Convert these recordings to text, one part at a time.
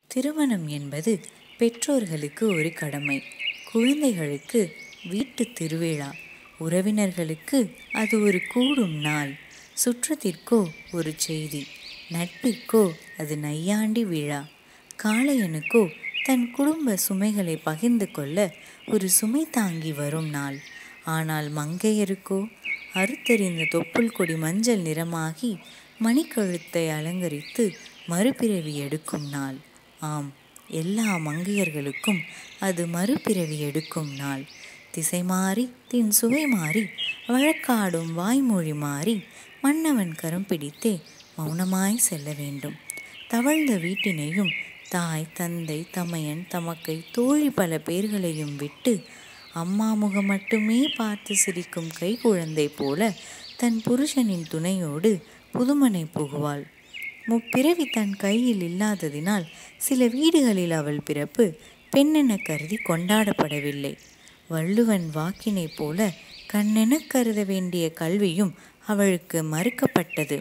திருமணம் என்பது பெற்றோர்களுக்கு ஒரு கடமை குழந்தைகளுக்கு வீட்டு திருவிழா உறவினர்களுக்கு அது ஒரு கூடும் நாள் சுற்றத்திற்கோ ஒரு செய்தி நட்பிற்கோ அது நையாண்டி விழா காளையனுக்கோ தன் குடும்ப சுமைகளை பகிர்ந்து கொள்ள ஒரு சுமை தாங்கி வரும் நாள் ஆனால் மங்கையருக்கோ அறுத்தெறிந்த தொப்புள் கொடி மஞ்சள் நிறமாகி மணிக்கழுத்தை அலங்கரித்து மறுபிறவி எடுக்கும் நாள் ஆம் எல்லா மங்கையர்களுக்கும் அது மறுபிறவி எடுக்கும் நாள் திசை மாறி தின் சுவை மாறி வழக்காடும் வாய்மொழி மாறி மன்னவன் கரம் பிடித்தே மௌனமாய் செல்ல வேண்டும் தவழ்ந்த வீட்டினையும் தாய் தந்தை தமையன் தமக்கை தோழி பல பேர்களையும் விட்டு அம்மா முகம் மட்டுமே பார்த்து சிரிக்கும் கைக்குழந்தை போல தன் புருஷனின் துணையோடு புதுமனை புகுவாள் முப்பிறவி தன் கையில் இல்லாததினால் சில வீடுகளில் அவள் பிறப்பு பெண்ணென கருதி கொண்டாடப்படவில்லை வள்ளுவன் வாக்கினைப் போல கண்ணெனக் கருத வேண்டிய கல்வியும் அவளுக்கு மறுக்கப்பட்டது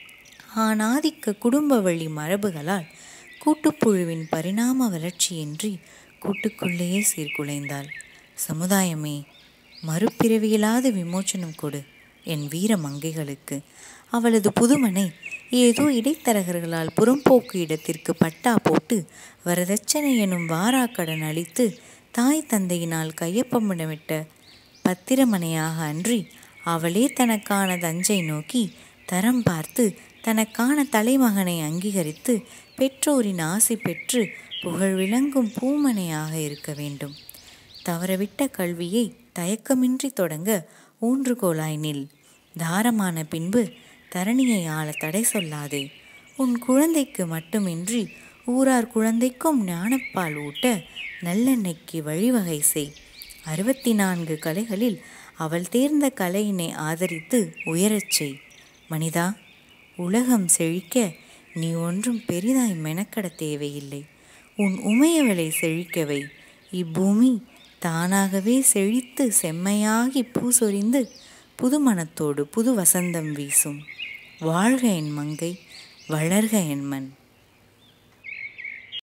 ஆணாதிக்க குடும்ப வழி மரபுகளால் கூட்டுப்புழுவின் பரிணாம வளர்ச்சியின்றி கூட்டுக்குள்ளேயே சீர்குலைந்தாள் சமுதாயமே மறுபிறவியில்லாத விமோச்சனம் கொடு என் வீர மங்கைகளுக்கு அவளது புதுமனை ஏதோ இடைத்தரகர்களால் புறம்போக்கு இடத்திற்கு பட்டா போட்டு வரதட்சணை எனும் வாராக்கடன் அளித்து தாய் தந்தையினால் கையொப்பமிடமிட்ட பத்திரமனையாக அன்றி அவளே தனக்கான தஞ்சை நோக்கி தரம் பார்த்து தனக்கான தலைமகனை அங்கீகரித்து பெற்றோரின் ஆசை பெற்று புகழ் விளங்கும் பூமனையாக இருக்க வேண்டும் தவறவிட்ட கல்வியை தயக்கமின்றி தொடங்க ஊன்றுகோலாய் நில் தாரமான பின்பு தரணியை ஆள தடை சொல்லாதே உன் குழந்தைக்கு மட்டுமின்றி ஊரார் குழந்தைக்கும் ஞானப்பால் ஊட்ட நல்லெண்ணெய்க்கு வழிவகை செய் அறுபத்தி நான்கு கலைகளில் அவள் தேர்ந்த கலையினை ஆதரித்து உயரச் செய் மனிதா உலகம் செழிக்க நீ ஒன்றும் பெரிதாய் மெனக்கட தேவையில்லை உன் உமையவளை செழிக்கவை இப்பூமி தானாகவே செழித்து செம்மையாகி பூசொரிந்து புதுமணத்தோடு புது வசந்தம் வீசும் வாழ்க என் மங்கை வளர்க என் மண்